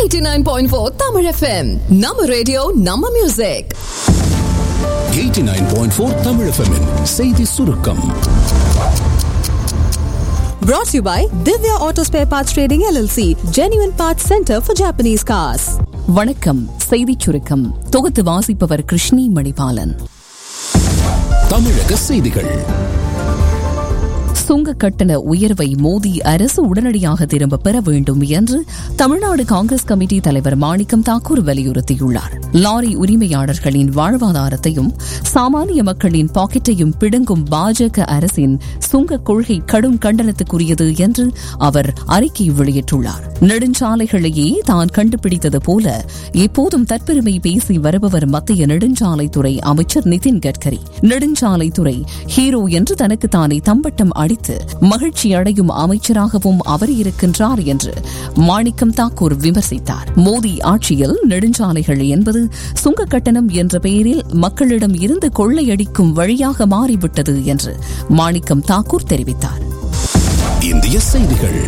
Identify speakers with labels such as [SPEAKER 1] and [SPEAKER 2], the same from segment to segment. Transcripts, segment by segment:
[SPEAKER 1] 89.4 Tamil FM நம்ம radio நம்ம music
[SPEAKER 2] 89.4 Tamil FM -இன் செய்தி சுருக்கம்
[SPEAKER 1] brought to you by Divya Auto Spare Parts Trading LLC Genuine Parts Center for Japanese Cars
[SPEAKER 3] வணக்கம் செய்திச் சுருக்கம் தொகுத்து வாசிப்பவர் கிருஷ்ணி மணிபாலன்
[SPEAKER 2] தமிழக செய்திகள்
[SPEAKER 3] சுங்க கட்டண உயர்வை மோடி அரசு உடனடியாக திரும்ப பெற வேண்டும் என்று தமிழ்நாடு காங்கிரஸ் கமிட்டி தலைவர் மாணிக்கம் தாக்கூர் வலியுறுத்தியுள்ளார் லாரி உரிமையாளர்களின் வாழ்வாதாரத்தையும் சாமானிய மக்களின் பாக்கெட்டையும் பிடுங்கும் பாஜக அரசின் சுங்க கொள்கை கடும் கண்டனத்துக்குரியது என்று அவர் அறிக்கை வெளியிட்டுள்ளார் நெடுஞ்சாலைகளையே தான் கண்டுபிடித்தது போல எப்போதும் தற்பெருமை பேசி வருபவர் மத்திய நெடுஞ்சாலைத்துறை அமைச்சர் நிதின் கட்கரி நெடுஞ்சாலைத்துறை ஹீரோ என்று தனக்கு தானே தம்பட்டம் அடித்து மகிழ்ச்சி அடையும் அமைச்சராகவும் அவர் இருக்கின்றார் என்று மாணிக்கம் தாக்கூர் விமர்சித்தார் மோடி ஆட்சியில் நெடுஞ்சாலைகள் என்பது சுங்க கட்டணம் என்ற பெயரில் மக்களிடம் இருந்து கொள்ளையடிக்கும் வழியாக மாறிவிட்டது என்று மாணிக்கம் தாக்கூர் தெரிவித்தார்
[SPEAKER 2] இந்திய செய்திகள்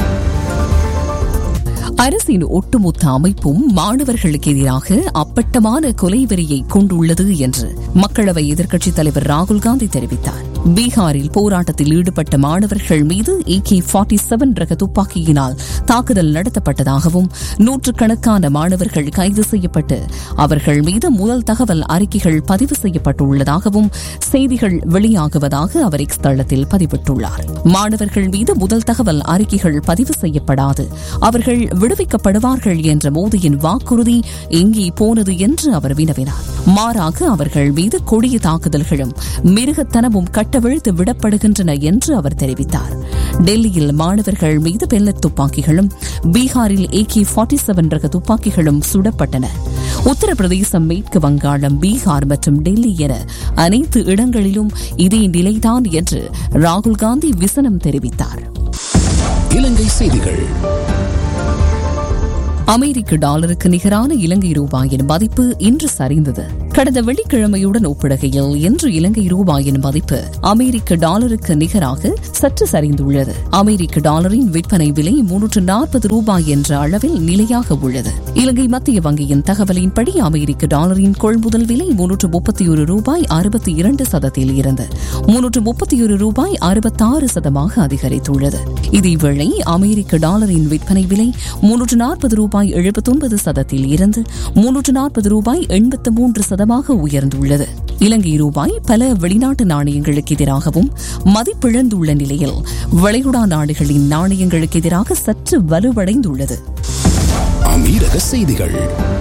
[SPEAKER 3] அரசின் ஒட்டுமொத்த அமைப்பும் மாணவர்களுக்கு எதிராக அப்பட்டமான கொலைவெறியை கொண்டுள்ளது என்று மக்களவை எதிர்க்கட்சித் தலைவர் ராகுல் காந்தி தெரிவித்தார் பீகாரில் போராட்டத்தில் ஈடுபட்ட மாணவர்கள் மீது ஏகே ஃபார்ட்டி செவன் ரக துப்பாக்கியினால் தாக்குதல் நடத்தப்பட்டதாகவும் நூற்றுக்கணக்கான மாணவர்கள் கைது செய்யப்பட்டு அவர்கள் மீது முதல் தகவல் அறிக்கைகள் பதிவு செய்யப்பட்டுள்ளதாகவும் செய்திகள் வெளியாகுவதாக அவர் எக்ஸ் தளத்தில் பதிவிட்டுள்ளார் மாணவர்கள் மீது முதல் தகவல் அறிக்கைகள் பதிவு செய்யப்படாது அவர்கள் விடுவிக்கப்படுவார்கள் என்ற மோடியின் வாக்குறுதி எங்கே போனது என்று அவர் வினவினார் மாறாக அவர்கள் மீது கொடிய தாக்குதல்களும் மிருகத்தனமும் கட்டவிழ்த்து விடப்படுகின்றன என்று அவர் தெரிவித்தார் டெல்லியில் மாணவர்கள் மீது பெல்லட் துப்பாக்கிகளும் பீகாரில் ஏகே ஃபார்ட்டி செவன் ரக துப்பாக்கிகளும் சுடப்பட்டன உத்தரப்பிரதேசம் மேற்கு வங்காளம் பீகார் மற்றும் டெல்லி என அனைத்து இடங்களிலும் இதே நிலைதான் என்று ராகுல் காந்தி விசனம் தெரிவித்தார்
[SPEAKER 2] இலங்கை செய்திகள்
[SPEAKER 3] அமெரிக்க டாலருக்கு நிகரான இலங்கை ரூபாயின் மதிப்பு இன்று சரிந்தது கடந்த வெள்ளிக்கிழமையுடன் ஒப்பிடுகையில் இன்று இலங்கை ரூபாயின் மதிப்பு அமெரிக்க டாலருக்கு நிகராக சற்று சரிந்துள்ளது அமெரிக்க டாலரின் விற்பனை விலை முன்னூற்று நாற்பது ரூபாய் என்ற அளவில் நிலையாக உள்ளது இலங்கை மத்திய வங்கியின் தகவலின்படி அமெரிக்க டாலரின் கொள்முதல் விலை முன்னூற்று முப்பத்தி ஒரு ரூபாய் அறுபத்தி இரண்டு சதத்தில் இருந்து முன்னூற்று முப்பத்தி ஒரு ரூபாய் அறுபத்தாறு சதமாக அதிகரித்துள்ளது இதேவேளை அமெரிக்க டாலரின் விற்பனை விலை முன்னூற்று நாற்பது ரூபாய் எழுபத்தொன்பது சதத்தில் இருந்து முன்னூற்று நாற்பது ரூபாய் எண்பத்து மூன்று சதமாக உயர்ந்துள்ளது இலங்கை ரூபாய் பல வெளிநாட்டு நாணயங்களுக்கு எதிராகவும் மதிப்பிழந்துள்ள நிலையில் வளைகுடா நாடுகளின் நாணயங்களுக்கு எதிராக சற்று வலுவடைந்துள்ளது
[SPEAKER 2] அமீரக செய்திகள்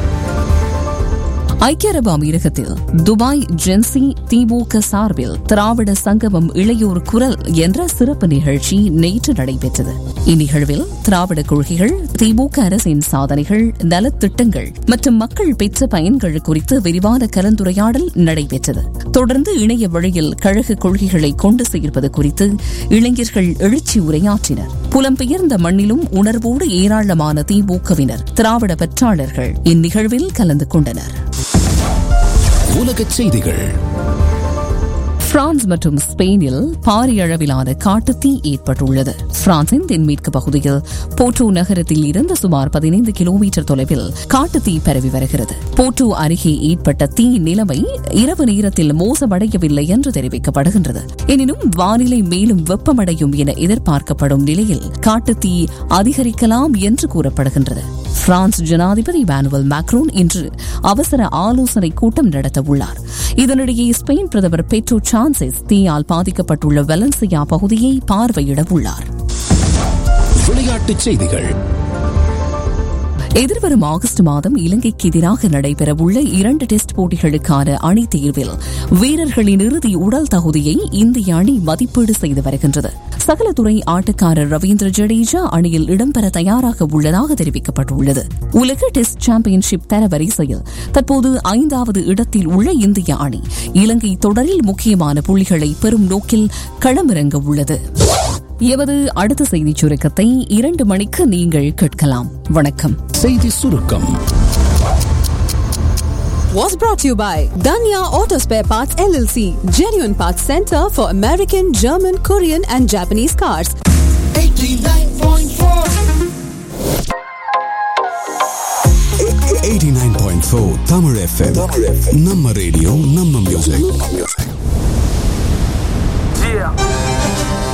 [SPEAKER 3] ஐக்கிய அரபு அமீரகத்தில் துபாய் ஜென்சி திமுக சார்பில் திராவிட சங்கமம் இளையோர் குரல் என்ற சிறப்பு நிகழ்ச்சி நேற்று நடைபெற்றது இந்நிகழ்வில் திராவிட கொள்கைகள் திமுக அரசின் சாதனைகள் நலத்திட்டங்கள் மற்றும் மக்கள் பெற்ற பயன்கள் குறித்து விரிவான கலந்துரையாடல் நடைபெற்றது தொடர்ந்து இணைய வழியில் கழக கொள்கைகளை கொண்டு சேர்ப்பது குறித்து இளைஞர்கள் எழுச்சி உரையாற்றினர் புலம்பெயர்ந்த மண்ணிலும் உணர்வோடு ஏராளமான திமுகவினர் திராவிட பற்றாளர்கள் இந்நிகழ்வில் கலந்து கொண்டனர்
[SPEAKER 2] உலகச் செய்திகள்
[SPEAKER 3] பிரான்ஸ் மற்றும் ஸ்பெயினில் பாரிய அளவிலான காட்டுத்தீ ஏற்பட்டுள்ளது பிரான்சின் தென்மேற்கு பகுதியில் போட்டோ நகரத்தில் இருந்து சுமார் பதினைந்து கிலோமீட்டர் தொலைவில் காட்டுத்தீ பரவி வருகிறது போட்டோ அருகே ஏற்பட்ட தீ நிலைமை இரவு நேரத்தில் மோசமடையவில்லை என்று தெரிவிக்கப்படுகின்றது எனினும் வானிலை மேலும் வெப்பமடையும் என எதிர்பார்க்கப்படும் நிலையில் காட்டுத்தீ அதிகரிக்கலாம் என்று கூறப்படுகின்றது பிரான்ஸ் ஜனாதிபதி மானுவல் மேக்ரோன் இன்று அவசர ஆலோசனை கூட்டம் நடத்தவுள்ளார் இதனிடையே ஸ்பெயின் பிரதமர் பெட்ரோ சான்செஸ் தீயால் பாதிக்கப்பட்டுள்ள வெலன்சியா பகுதியை பார்வையிட உள்ளார்
[SPEAKER 2] விளையாட்டுச் செய்திகள்
[SPEAKER 3] எதிர்வரும் ஆகஸ்ட் மாதம் இலங்கைக்கு எதிராக நடைபெறவுள்ள இரண்டு டெஸ்ட் போட்டிகளுக்கான அணி தேர்வில் வீரர்களின் இறுதி உடல் தகுதியை இந்திய அணி மதிப்பீடு செய்து வருகின்றது சகலத்துறை ஆட்டக்காரர் ரவீந்திர ஜடேஜா அணியில் இடம்பெற தயாராக உள்ளதாக தெரிவிக்கப்பட்டுள்ளது உலக டெஸ்ட் சாம்பியன்ஷிப் தரவரிசையில் தற்போது ஐந்தாவது இடத்தில் உள்ள இந்திய அணி இலங்கை தொடரில் முக்கியமான புள்ளிகளை பெறும் நோக்கில் களமிறங்க உள்ளது எமது அடுத்த செய்திச் சுருக்கத்தை இரண்டு மணிக்கு நீங்கள் கேட்கலாம் வணக்கம்
[SPEAKER 2] செய்தி சுருக்கம்
[SPEAKER 1] was brought to you by Danya Auto Spare Parts LLC, Genuine Parts Center for American, German, Korean, and Japanese cars.
[SPEAKER 4] 104 Tamil FM. நம்ம ரேடியோ நம்ம மியூசிக்